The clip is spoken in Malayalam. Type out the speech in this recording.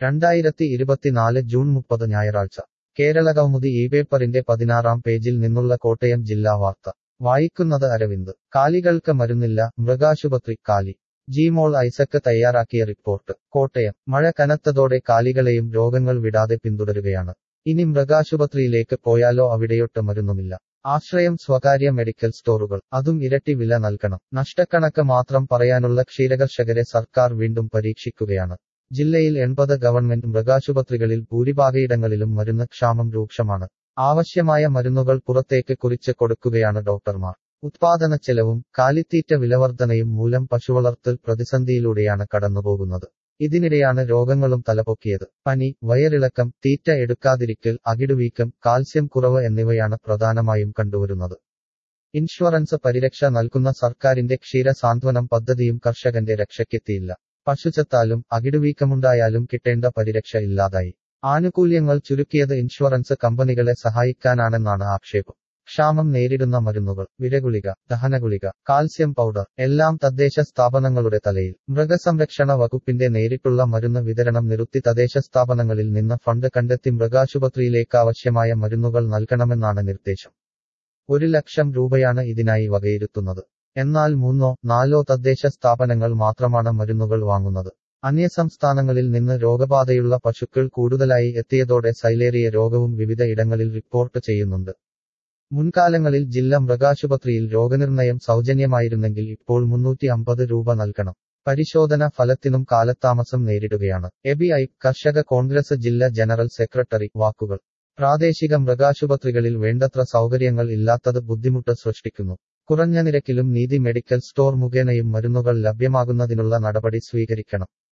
രണ്ടായിരത്തി ഇരുപത്തിനാല് ജൂൺ മുപ്പത് ഞായറാഴ്ച കേരളകൗമുദി ഈ പേപ്പറിന്റെ പതിനാറാം പേജിൽ നിന്നുള്ള കോട്ടയം ജില്ലാ വാർത്ത വായിക്കുന്നത് അരവിന്ദ് കാലികൾക്ക് മരുന്നില്ല മൃഗാശുപത്രി കാലി ജിമോൾ ഐസക്ക് തയ്യാറാക്കിയ റിപ്പോർട്ട് കോട്ടയം മഴ കനത്തതോടെ കാലികളെയും രോഗങ്ങൾ വിടാതെ പിന്തുടരുകയാണ് ഇനി മൃഗാശുപത്രിയിലേക്ക് പോയാലോ അവിടെയൊട്ട് മരുന്നുമില്ല ആശ്രയം സ്വകാര്യ മെഡിക്കൽ സ്റ്റോറുകൾ അതും ഇരട്ടി വില നൽകണം നഷ്ടക്കണക്ക് മാത്രം പറയാനുള്ള ക്ഷീരകർഷകരെ സർക്കാർ വീണ്ടും പരീക്ഷിക്കുകയാണ് ജില്ലയിൽ എൺപത് ഗവൺമെന്റ് മൃഗാശുപത്രികളിൽ ഭൂരിഭാഗയിടങ്ങളിലും മരുന്ന് ക്ഷാമം രൂക്ഷമാണ് ആവശ്യമായ മരുന്നുകൾ പുറത്തേക്ക് കുറിച്ച് കൊടുക്കുകയാണ് ഡോക്ടർമാർ ഉത്പാദനച്ചെലവും കാലിത്തീറ്റ വിലവർധനയും മൂലം പശുവളർത്തൽ പ്രതിസന്ധിയിലൂടെയാണ് കടന്നുപോകുന്നത് ഇതിനിടെയാണ് രോഗങ്ങളും തലപൊക്കിയത് പനി വയറിളക്കം തീറ്റ എടുക്കാതിരിക്കൽ അകിടുവീക്കം കാൽസ്യം കുറവ് എന്നിവയാണ് പ്രധാനമായും കണ്ടുവരുന്നത് ഇൻഷുറൻസ് പരിരക്ഷ നൽകുന്ന സർക്കാരിന്റെ ക്ഷീര സാന്ത്വനം പദ്ധതിയും കർഷകന്റെ രക്ഷയ്ക്കെത്തിയില്ല പശുചത്താലും അകിടുവീക്കമുണ്ടായാലും കിട്ടേണ്ട പരിരക്ഷ ഇല്ലാതായി ആനുകൂല്യങ്ങൾ ചുരുക്കിയത് ഇൻഷുറൻസ് കമ്പനികളെ സഹായിക്കാനാണെന്നാണ് ആക്ഷേപം ക്ഷാമം നേരിടുന്ന മരുന്നുകൾ വിരഗുളിക ദഹനഗുളിക കാൽസ്യം പൗഡർ എല്ലാം തദ്ദേശ സ്ഥാപനങ്ങളുടെ തലയിൽ മൃഗസംരക്ഷണ വകുപ്പിന്റെ നേരിട്ടുള്ള മരുന്ന് വിതരണം നിർത്തി തദ്ദേശ സ്ഥാപനങ്ങളിൽ നിന്ന് ഫണ്ട് കണ്ടെത്തി മൃഗാശുപത്രിയിലേക്ക് ആവശ്യമായ മരുന്നുകൾ നൽകണമെന്നാണ് നിർദ്ദേശം ഒരു ലക്ഷം രൂപയാണ് ഇതിനായി വകയിരുത്തുന്നത് എന്നാൽ മൂന്നോ നാലോ തദ്ദേശ സ്ഥാപനങ്ങൾ മാത്രമാണ് മരുന്നുകൾ വാങ്ങുന്നത് അന്യസംസ്ഥാനങ്ങളിൽ നിന്ന് രോഗബാധയുള്ള പശുക്കൾ കൂടുതലായി എത്തിയതോടെ സൈലേറിയ രോഗവും വിവിധ ഇടങ്ങളിൽ റിപ്പോർട്ട് ചെയ്യുന്നുണ്ട് മുൻകാലങ്ങളിൽ ജില്ലാ മൃഗാശുപത്രിയിൽ രോഗനിർണയം സൗജന്യമായിരുന്നെങ്കിൽ ഇപ്പോൾ മുന്നൂറ്റി അമ്പത് രൂപ നൽകണം പരിശോധന ഫലത്തിനും കാലതാമസം നേരിടുകയാണ് എബിഐ കർഷക കോൺഗ്രസ് ജില്ലാ ജനറൽ സെക്രട്ടറി വാക്കുകൾ പ്രാദേശിക മൃഗാശുപത്രികളിൽ വേണ്ടത്ര സൗകര്യങ്ങൾ ഇല്ലാത്തത് ബുദ്ധിമുട്ട് സൃഷ്ടിക്കുന്നു കുറഞ്ഞ നിരക്കിലും നീതി മെഡിക്കൽ സ്റ്റോർ മുഖേനയും മരുന്നുകൾ ലഭ്യമാകുന്നതിനുള്ള നടപടി സ്വീകരിക്കണം